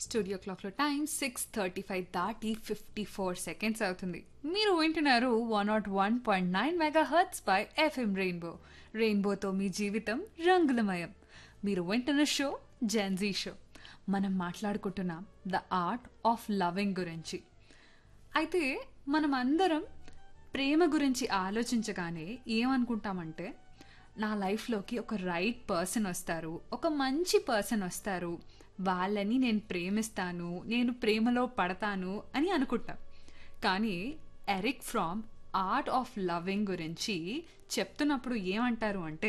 studio క్లాక్లో time six thirty five దాటి fifty four seconds అవుతుంది మీరు వింటున్నారు one naught one point nine mega hertz by FM rainbow రెయిన్బోతో మీ జీవితం రంగులమయం మీరు వింటున్న షో జెన్జీ షో మనం మాట్లాడుకుంటున్నాం ద ఆర్ట్ ఆఫ్ లవింగ్ గురించి అయితే మనం అందరం ప్రేమ గురించి ఆలోచించగానే ఏమనుకుంటామంటే నా లైఫ్లోకి ఒక రైట్ పర్సన్ వస్తారు ఒక మంచి పర్సన్ వస్తారు వాళ్ళని నేను ప్రేమిస్తాను నేను ప్రేమలో పడతాను అని అనుకుంటాం కానీ Erich Fromm art of loving గురించి చెప్తున్నప్పుడు ఏమంటారు అంటే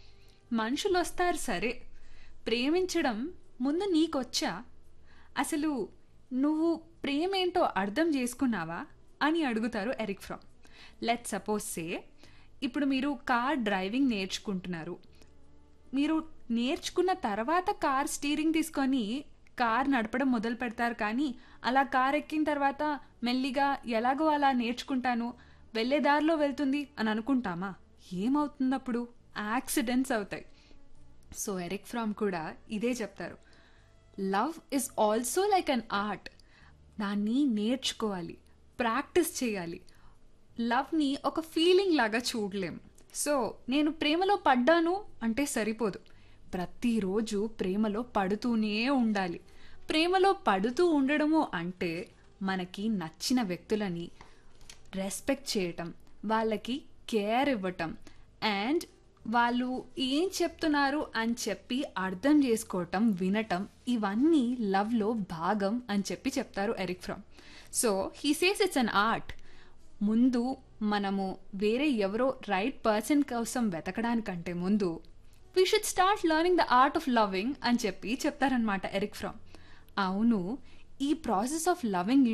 మనుషులు వస్తారు సరే ప్రేమించడం ముందు నీకొచ్చా అసలు నువ్వు ప్రేమేంటో అర్థం చేసుకున్నావా అని అడుగుతారు Erich Fromm let suppose say ఇప్పుడు మీరు కార్ డ్రైవింగ్ నేర్చుకుంటున్నారు మీరు నేర్చుకున్న తర్వాత కార్ స్టీరింగ్ తీసుకొని కార్ నడపడం మొదలు పెడతారు కానీ అలా కార్ ఎక్కిన తర్వాత మెల్లిగా ఎలాగో అలా నేర్చుకుంటాను వెళ్ళే దారిలో వెళ్తుంది అని అనుకుంటామా ఏమవుతుంది అప్పుడు యాక్సిడెంట్స్ అవుతాయి సో ఎరిక్ ఫ్రామ్ కూడా ఇదే చెప్తారు love is also like an art దాన్ని నేర్చుకోవాలి ప్రాక్టీస్ చేయాలి లవ్ని ఒక ఫీలింగ్ లాగా చూడలేం సో నేను ప్రేమలో పడ్డాను అంటే సరిపోదు ప్రతిరోజు ప్రేమలో పడుతూనే ఉండాలి ప్రేమలో పడుతూ ఉండడము అంటే మనకి నచ్చిన వ్యక్తులని రెస్పెక్ట్ చేయటం వాళ్ళకి కేర్ ఇవ్వటం అండ్ వాళ్ళు ఏం చెప్తున్నారు అని చెప్పి అర్థం చేసుకోవటం వినటం ఇవన్నీ లవ్లో భాగం అని చెప్పి చెప్తారు Erich Fromm so he says it's an art ముందు మనము వేరే ఎవరో రైట్ పర్సన్ కోసం వెతకడానికంటే ముందు we should start learning the art of loving అని చెప్పి చెప్తారనమాట ఎరిక్ ఫ్రమ్ అవును ఈ ప్రాసెస్ ఆఫ్ లవింగ్